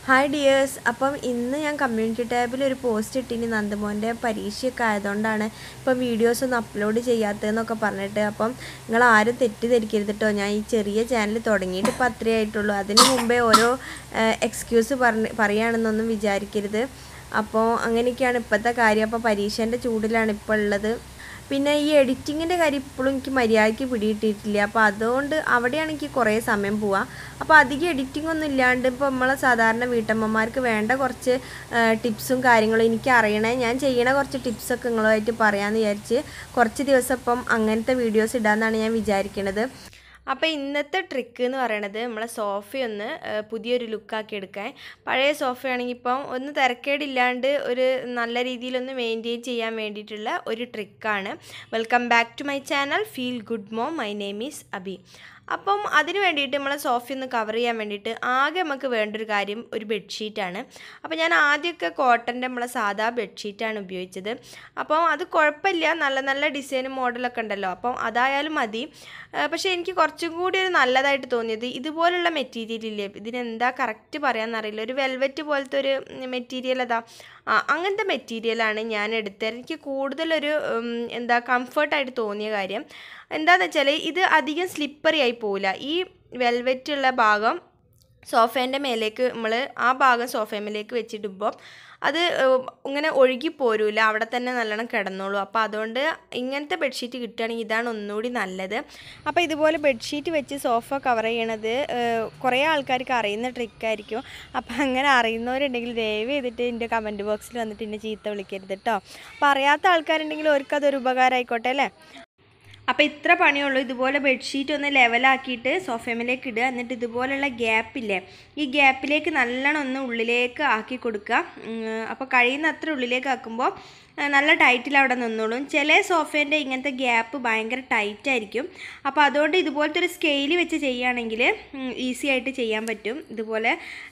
hi dears അപ്പം ഇന്ന് ഞാൻ കമ്മ്യൂണിറ്റി ടാബിൽ ഒരു പോസ്റ്റ് ഇട്ടിനി നന്ദമോൻ്റെ പരീക്ഷയൊക്കെ ആയതുകൊണ്ടാണ് ഇപ്പം വീഡിയോസ് ഒന്നും അപ്ലോഡ് ചെയ്യാത്തതെന്നൊക്കെ പറഞ്ഞിട്ട് അപ്പം നിങ്ങൾ ആരും തെറ്റിദ്ധരിക്കരുത് കേട്ടോ ഞാൻ ഈ ചെറിയ ചാനൽ തുടങ്ങിയിട്ട് ഇപ്പം അത്രയേ ആയിട്ടുള്ളൂ അതിന് മുമ്പേ ഓരോ എക്സ്ക്യൂസ് പറഞ്ഞ് പറയുകയാണെന്നൊന്നും വിചാരിക്കരുത് അപ്പോൾ അങ്ങനെയൊക്കെയാണ് ഇപ്പോഴത്തെ കാര്യം അപ്പോൾ പരീക്ഷേൻ്റെ ചൂടിലാണ് ഇപ്പോൾ ഉള്ളത് പിന്നെ ഈ എഡിറ്റിങ്ങിൻ്റെ കാര്യം ഇപ്പോഴും എനിക്ക് മര്യാദയ്ക്ക് പിടിയിട്ടിട്ടില്ല അപ്പോൾ അതുകൊണ്ട് അവിടെയാണ് എനിക്ക് കുറേ സമയം പോവുക അപ്പോൾ അധികം എഡിറ്റിംഗ് ഒന്നും ഇല്ലാണ്ട് ഇപ്പോൾ നമ്മളെ സാധാരണ വീട്ടമ്മമാർക്ക് വേണ്ട കുറച്ച് ടിപ്സും കാര്യങ്ങളും എനിക്ക് അറിയണേ ഞാൻ ചെയ്യണ കുറച്ച് ടിപ്സൊക്കെ നിങ്ങളുമായിട്ട് പറയാമെന്ന് വിചാരിച്ച് കുറച്ച് ദിവസം ഇപ്പം അങ്ങനത്തെ വീഡിയോസ് ഇടാമെന്നാണ് ഞാൻ വിചാരിക്കുന്നത് അപ്പോൾ ഇന്നത്തെ ട്രിക്ക് എന്ന് പറയണത് നമ്മളെ സോഫയൊന്ന് പുതിയൊരു ലുക്കാക്കി എടുക്കാൻ പഴയ സോഫയാണെങ്കിൽ ഇപ്പം ഒന്ന് തിരക്കേടില്ലാണ്ട് ഒരു നല്ല രീതിയിലൊന്ന് മെയിൻറ്റെയിൻ ചെയ്യാൻ വേണ്ടിയിട്ടുള്ള ഒരു ട്രിക്കാണ് welcome back to my channel feel good mom my name is Abi അപ്പം അതിന് വേണ്ടിയിട്ട് നമ്മളെ സോഫ ഒന്ന് കവർ ചെയ്യാൻ വേണ്ടിയിട്ട് ആകെ നമുക്ക് വേണ്ടൊരു കാര്യം ഒരു ബെഡ്ഷീറ്റാണ് അപ്പോൾ ഞാൻ ആദ്യമൊക്കെ കോട്ടൻ്റെ നമ്മളെ സാധാ ബെഡ്ഷീറ്റാണ് ഉപയോഗിച്ചത് അപ്പം അത് കുഴപ്പമില്ല നല്ല നല്ല ഡിസൈനും മോഡലൊക്കെ ഉണ്ടല്ലോ അപ്പം അതായാലും മതി പക്ഷേ എനിക്ക് കുറച്ചും കൂടി ഒരു നല്ലതായിട്ട് തോന്നിയത് ഇതുപോലുള്ള മെറ്റീരിയൽ ഇല്ലേ ഇതിനെന്താ കറക്റ്റ് പറയാമെന്നറിയില്ല ഒരു വെൽവെറ്റ് പോലത്തെ ഒരു മെറ്റീരിയൽ അതാ ആ അങ്ങനത്തെ മെറ്റീരിയലാണ് ഞാൻ എടുത്തത് എനിക്ക് കൂടുതലൊരു എന്താ കംഫർട്ടായിട്ട് തോന്നിയ കാര്യം എന്താണെന്ന് വെച്ചാൽ ഇത് അധികം സ്ലിപ്പറി ആയി പോവില്ല ഈ വെൽവെറ്റ് ഉള്ള ഭാഗം സോഫേൻ്റെ മേലേക്ക് നമ്മൾ ആ ഭാഗം സോഫേമേലേക്ക് വെച്ചിടുമ്പോൾ അത് ഇങ്ങനെ ഒഴുകി പോരൂല അവിടെ തന്നെ നല്ലോണം കിടന്നോളൂ അപ്പോൾ അതുകൊണ്ട് ഇങ്ങനത്തെ ബെഡ്ഷീറ്റ് കിട്ടുകയാണെങ്കിൽ ഇതാണ് ഒന്നുകൂടി നല്ലത് അപ്പോൾ ഇതുപോലെ ബെഡ്ഷീറ്റ് വെച്ച് സോഫ കവർ ചെയ്യണത് കുറേ ആൾക്കാർക്ക് അറിയുന്ന ട്രിക്കായിരിക്കും അപ്പോൾ അങ്ങനെ അറിയുന്നവരുണ്ടെങ്കിൽ ദയവ് ചെയ്തിട്ട് എൻ്റെ കമൻറ്റ് ബോക്സിൽ വന്നിട്ട് എന്നെ ചീത്ത വിളിക്കരുത് കേട്ടോ അപ്പോൾ അറിയാത്ത ആൾക്കാരുണ്ടെങ്കിൽ അവർക്ക് അതൊരു ഉപകാരമായിക്കോട്ടെ അല്ലേ അപ്പോൾ ഇത്ര പണിയുള്ളൂ ഇതുപോലെ ബെഡ്ഷീറ്റ് ഒന്ന് ലെവലാക്കിയിട്ട് സോഫേമിലേക്ക് ഇടുക എന്നിട്ട് ഇതുപോലുള്ള ഗ്യാപ്പില്ലേ ഈ ഗ്യാപ്പിലേക്ക് നല്ലോണം ഒന്ന് ഉള്ളിലേക്ക് ആക്കി കൊടുക്കുക അപ്പോൾ കഴിയുന്ന അത്ര ഉള്ളിലേക്ക് ആക്കുമ്പോൾ നല്ല ടൈറ്റിൽ അവിടെ നിന്നോളും ചില സോഫേൻ്റെ ഇങ്ങനത്തെ ഗ്യാപ്പ് ഭയങ്കര ടൈറ്റ് ആയിരിക്കും അപ്പോൾ അതുകൊണ്ട് ഇതുപോലത്തെ ഒരു സ്കെയിൽ വെച്ച് ചെയ്യുകയാണെങ്കിൽ ഈസി ആയിട്ട് ചെയ്യാൻ പറ്റും ഇതുപോലെ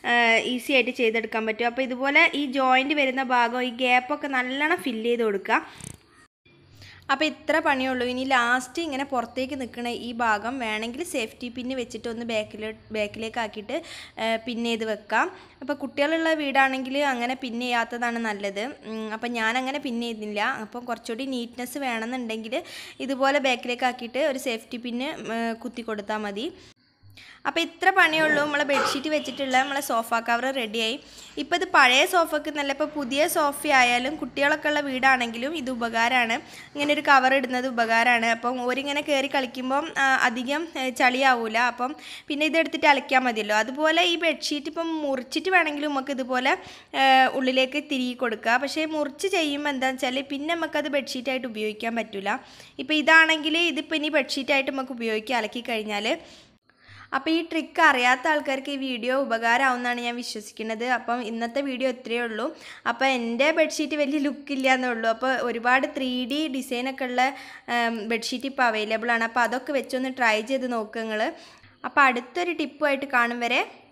ഈസി ആയിട്ട് ചെയ്തെടുക്കാൻ പറ്റും അപ്പോൾ ഇതുപോലെ ഈ ജോയിൻറ്റ് വരുന്ന ഭാഗം ഈ ഗ്യാപ്പൊക്കെ നല്ലോണം ഫില്ല് ചെയ്ത് കൊടുക്കുക അപ്പോൾ ഇത്ര പണിയുള്ളൂ ഇനി ലാസ്റ്റ് ഇങ്ങനെ പുറത്തേക്ക് നിൽക്കുന്ന ഈ ഭാഗം വേണമെങ്കിൽ സേഫ്റ്റി പിന്ന് വെച്ചിട്ട് ഒന്ന് ബാക്കിൽ ബാക്കിലേക്ക് ആക്കിയിട്ട് പിൻ ചെയ്ത് വെക്കാം അപ്പോൾ കുട്ടികളുള്ള വീടാണെങ്കിൽ അങ്ങനെ പിൻ ചെയ്യാത്തതാണ് നല്ലത് അപ്പോൾ ഞാൻ അങ്ങനെ പിൻ ചെയ്യുന്നില്ല അപ്പം കുറച്ചുകൂടി നീറ്റ്നെസ് വേണമെന്നുണ്ടെങ്കിൽ ഇതുപോലെ ബാക്കിലേക്ക് ആക്കിയിട്ട് ഒരു സേഫ്റ്റി പിന്ന് കുത്തി കൊടുത്താൽ മതി അപ്പോൾ ഇത്ര പണിയുള്ളൂ നമ്മളെ ബെഡ്ഷീറ്റ് വെച്ചിട്ടുള്ള നമ്മളെ സോഫ കവർ റെഡിയായി ഇപ്പോൾ ഇത് പഴയ സോഫക്ക് നല്ല ഇപ്പോൾ പുതിയ സോഫ ആയാലും കുട്ടികളൊക്കെ ഉള്ള വീടാണെങ്കിലും ഇത് ഉപകാരമാണ് ഇങ്ങനെ ഒരു കവർ ഇടുന്നത് ഉപകാരമാണ് അപ്പം ഓരിങ്ങനെ കയറി കളിക്കുമ്പം അധികം ചളിയാവില്ല അപ്പം പിന്നെ ഇതെടുത്തിട്ട് അലക്കിയാൽ മതിയല്ലോ അതുപോലെ ഈ ബെഡ്ഷീറ്റ് ഇപ്പം മുറിച്ചിട്ട് വേണമെങ്കിലും നമുക്ക് ഇതുപോലെ ഉള്ളിലേക്ക് തിരികെ കൊടുക്കുക പക്ഷേ മുറിച്ച് ചെയ്യുമ്പോൾ എന്താണെന്ന് വെച്ചാൽ പിന്നെ നമുക്കത് ബെഡ്ഷീറ്റായിട്ട് ഉപയോഗിക്കാൻ പറ്റില്ല ഇപ്പോൾ ഇതാണെങ്കിൽ ഇതിപ്പോൾ ഇനി ബെഡ്ഷീറ്റായിട്ട് നമുക്ക് ഉപയോഗിക്കാം അലക്കി കഴിഞ്ഞാൽ അപ്പോൾ ഈ ട്രിക്ക് അറിയാത്ത ആൾക്കാർക്ക് ഈ വീഡിയോ ഉപകാരമാവുമെന്നാണ് ഞാൻ വിശ്വസിക്കുന്നത് അപ്പം ഇന്നത്തെ വീഡിയോ ഇത്രയേ ഉള്ളൂ അപ്പോൾ എൻ്റെ ബെഡ്ഷീറ്റ് വലിയ ലുക്കില്ല എന്നേ ഉള്ളൂ അപ്പോൾ ഒരുപാട് ത്രീ ഡി ഡിസൈനൊക്കെ ഉള്ള ബെഡ്ഷീറ്റ് ഇപ്പോൾ അവൈലബിൾ ആണ് അപ്പോൾ അതൊക്കെ വെച്ചൊന്ന് ട്രൈ ചെയ്ത് നോക്കുക നിങ്ങൾ അപ്പോൾ അടുത്തൊരു ടിപ്പുമായിട്ട് കാണും വരെ